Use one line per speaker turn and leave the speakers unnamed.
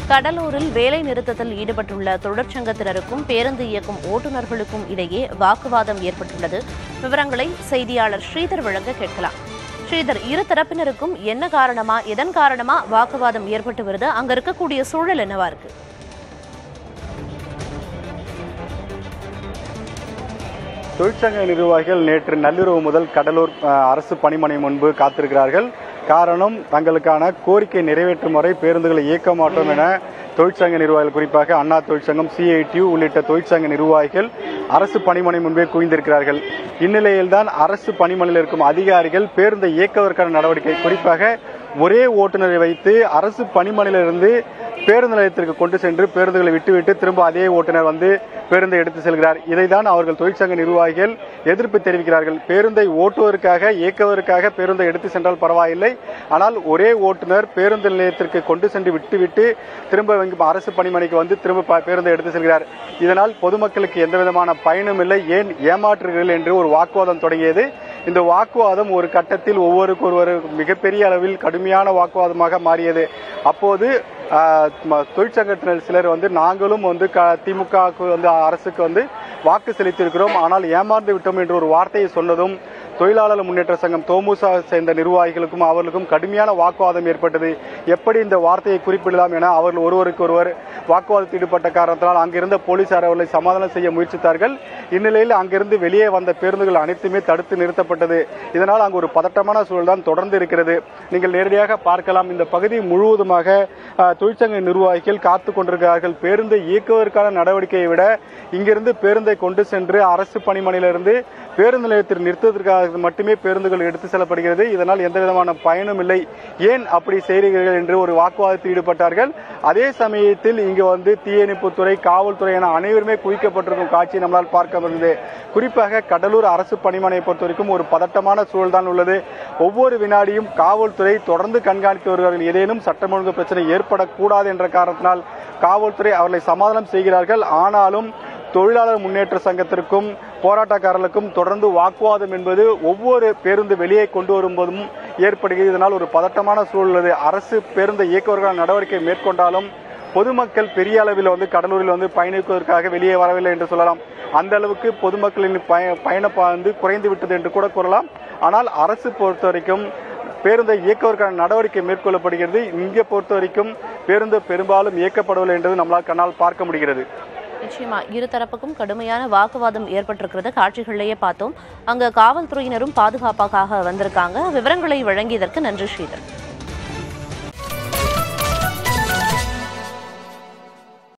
கடலூரில் வேலை நிறுத்தத்தில் ஈடுபட்டுள்ள தொழிற்சங்கத்தினருக்கும் பேருந்து இயக்கும் ஓட்டுநர்களுக்கும் இடையே வாக்குவாதம் ஏற்பட்டுள்ளது விவரங்களை செய்தியாளர் ஸ்ரீதர் வழங்க கேட்கலாம் ஸ்ரீதர் இரு தரப்பினருக்கும் என்ன காரணமா எதன் காரணமா வாக்குவாதம் ஏற்பட்டு வருது அங்க இருக்கக்கூடிய சூழல் என்னவா இருக்கு
தொழிற்சங்க நிர்வாகிகள் நேற்று நள்ளிரவு முதல் கடலூர் அஹ், அரசு பணிமனை முன்பு காத்திருக்கிறார்கள் காரணம் தங்களுக்கான கோரிக்கை நிறைவேற்றும் வரை பேருந்துகளை இயக்க மாட்டோம் என தொழிற்சங்க நிர்வாகிகள் குறிப்பாக அண்ணா தொழிற்சங்கம் சிஐடியு உள்ளிட்ட தொழிற்சங்க நிர்வாகிகள் அரசு பணிமனை முன்பே குவிந்திருக்கிறார்கள் இந்நிலையில்தான் அரசு பணிமனையில் இருக்கும் அதிகாரிகள் பேருந்தை இயக்குவதற்கான நடவடிக்கை குறிப்பாக ஒரே ஓட்டுநரை வைத்து அரசு பணிமனையிலிருந்து பேருந்து நிலையத்திற்கு கொண்டு சென்று பேருந்துகளை விட்டுவிட்டு திரும்ப அதே ஓட்டுநர் வந்து பேருந்தை எடுத்து செல்கிறார் இதைதான் அவர்கள் தொழிற்சங்க நிர்வாகிகள் எதிர்ப்பு தெரிவிக்கிறார்கள் பேருந்தை ஓட்டுவதற்காக இயக்குவதற்காக பேருந்தை எடுத்து சென்றால் பரவாயில்லை ஆனால் ஒரே ஓட்டுநர் பேருந்து நிலையத்திற்கு கொண்டு சென்று விட்டுவிட்டு திரும்ப இங்கு அரசு பணிமனைக்கு வந்து திரும்ப ப- பேருந்தை எடுத்து செல்கிறார் இதனால் பொதுமக்களுக்கு எந்த விதமான பயனும் இல்லை ஏன் ஏமாற்றுகிறீர்கள் என்று ஒரு வாக்குவாதம் தொடங்கியது இந்த வாக்குவாதம் ஒரு கட்டத்தில் ஒவ்வொருக்கு ஒருவர் மிகப்பெரிய அளவில் கடுமையான வாக்குவாதமாக மாறியது அப்போது ஆஹ், ம- தொழிற்சங்கத்தினர் சிலர் வந்து நாங்களும் வந்து க- திமுகவுக்கு வந்து அரசுக்கு வந்து வாக்கு செலுத்தியிருக்கிறோம் ஆனால் ஏமாந்து விட்டோம் என்று ஒரு வார்த்தையை சொன்னதும் தொழிலாளர் முன்னேற்ற சங்கம் தோமுசா சேர்ந்த நிர்வாகிகளுக்கும் அவர்களுக்கும் கடுமையான வாக்குவாதம் ஏற்பட்டது எப்படி இந்த வார்த்தையை குறிப்பிடலாம் என அவர்கள் ஒருவருக்கு ஒருவர் வாக்குவாதத்தில் ஈடுபட்ட காரணத்தினால் அங்கிருந்த போலீசார் அவர்களை சமாதானம் செய்ய முயற்சித்தார்கள் இந்நிலையில் அங்கிருந்து வெளியே வந்த பேருந்துகள் அனைத்துமே தடுத்து நிறுத்தப்பட்டது இதனால் அங்கு ஒரு பதட்டமான சூழல் தான் தொடர்ந்து இருக்கிறது நீங்கள் நேரடியாக பார்க்கலாம் இந்த பகுதி முழுவதுமாக அஹ், தொழிற்சங்க நிர்வாகிகள் காத்து கொண்டிருக்கிறார்கள் பேருந்தை இயக்குவதற்கான நடவடிக்கையை விட இங்கிருந்து பேருந்தை கொண்டு சென்று அரசு பணிமனையிலிருந்து பேருந்து நிலையத்தில் நிறுத்துவதற்காக மட்டுமே பேருந்துகள் எடுத்து செல்லப்படுகிறது இதனால் எந்த விதமான பயனும் இல்லை ஏன் அப்படி செய்கிறீர்கள் என்று ஒரு வாக்குவாதத்தில் ஈடுபட்டார்கள் அதே சமயத்தில் இங்கு வந்து தீயணைப்புத்துறை காவல்துறை என அனைவருமே குவிக்கப்பட்டிருக்கும் காட்சி நம்மளால் பார்க்க முடிந்தது குறிப்பாக கடலூர் அரசு பணிமனையை பொறுத்த வரைக்கும் ஒரு பதட்டமான சூழல் தான் உள்ளது ஒவ்வொரு வினாடியும் காவல்துறை தொடர்ந்து கண்காணித்து வருகிறார்கள் ஏதேனும் சட்டம் ஒழுங்கு பிரச்சனை ஏற்படக்கூடாது என்ற காரணத்தினால் காவல்துறை அவர்களை சமாதானம் செய்கிறார்கள் ஆனாலும் தொழிலாளர் முன்னேற்ற சங்கத்திற்கும் போராட்டக்காரர்களுக்கும் தொடர்ந்து வாக்குவாதம் என்பது ஒவ்வொரு பேருந்து வெளியே கொண்டு வரும்போதும் ஏற்படுகிறது இதனால் ஒரு பதட்டமான சூழல் உள்ளது அரசு பேருந்தை இயக்குவதற்கான நடவடிக்கை மேற்கொண்டாலும் பொதுமக்கள் பெரிய அளவில் வந்து கடலூரில் வந்து பயணிப்பதற்காக வெளியே வரவில்லை என்று சொல்லலாம் அந்த அளவுக்கு பொதுமக்களின் பய பயணம் வந்து குறைந்து விட்டது என்று கூட கூறலாம் ஆனால் அரசு பொறுத்த வரைக்கும் பேருந்தை இயக்குவதற்கான நடவடிக்கை மேற்கொள்ளப்படுகிறது இங்கே பொறுத்த வரைக்கும் பேருந்து பெரும்பாலும் இயக்கப்படவில்லை என்றது நம்மளால் கண்ணால் பார்க்க முடிகிறது
நிச்சயமா இரு தரப்புக்கும் கடுமையான வாக்குவாதம் ஏற்பட்டிருக்கிறது காட்சிகள்லயே பார்த்தோம் அங்க காவல்துறையினரும் பாதுகாப்பாக வந்திருக்காங்க விவரங்களை வழங்கியதற்கு நன்றி ஸ்ரீதர்